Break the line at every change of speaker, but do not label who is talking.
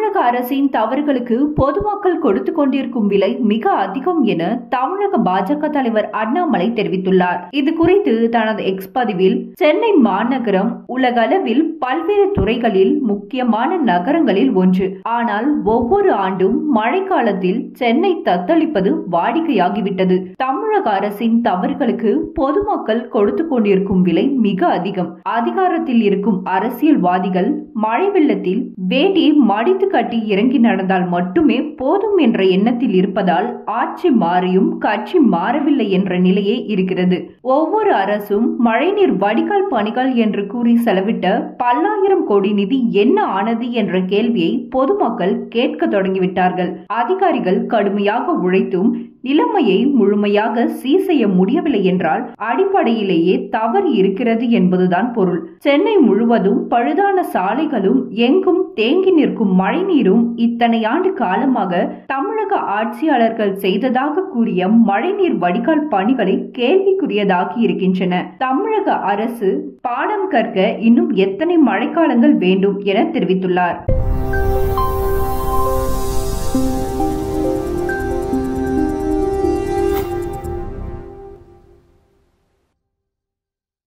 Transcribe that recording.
தமிழக அரசின் தவறுகளுக்கு பொதுமக்கள் கொடுத்து கொண்டிருக்கும் விலை மிக அதிகம் என தமிழக பாஜக தலைவர் அண்ணாமலை தெரிவித்துள்ளார் இது குறித்து தனது எக்ஸ் பதிவில் சென்னை மாநகரம் உலகளவில் பல்வேறு துறைகளில் முக்கியமான நகரங்களில் ஒன்று ஆனால் ஒவ்வொரு ஆண்டும் மழைக்காலத்தில் சென்னை தத்தளிப்பது வாடிக்கையாகிவிட்டது தமிழக அரசின் தவறுகளுக்கு பொதுமக்கள் கொடுத்து கொண்டிருக்கும் விலை மிக அதிகம் அதிகாரத்தில் இருக்கும் அரசியல்வாதிகள் மழை வெள்ளத்தில் வேண்டி மடித்து கட்டி இறங்கி நடந்தால் மட்டுமே போதும் என்ற எண்ணத்தில் இருப்பதால் ஆட்சி மாறியும் கட்சி மாறவில்லை என்ற நிலையே இருக்கிறது ஒவ்வொரு அரசும் மழைநீர் வடிகால் பணிகள் என்று கூறி செலவிட்ட பல்லாயிரம் கோடி நிதி என்ன ஆனது என்ற கேள்வியை பொதுமக்கள் கேட்க தொடங்கிவிட்டார்கள் அதிகாரிகள் கடுமையாக உழைத்தும் நிலைமையை முழுமையாக சீர் செய்ய முடியவில்லை என்றால் அடிப்படையிலேயே தவறு இருக்கிறது என்பதுதான் பொருள் சென்னை முழுவதும் பழுதான சாலைகளும் எங்கும் தேங்கி நிற்கும் மழைநீரும் இத்தனை ஆண்டு காலமாக தமிழக ஆட்சியாளர்கள் செய்ததாக கூறிய மழைநீர் வடிகால் பணிகளை கேள்விக்குரியதாகி இருக்கின்றன தமிழக அரசு பாடம் கற்க இன்னும் எத்தனை மழைக்காலங்கள் வேண்டும் என தெரிவித்துள்ளார்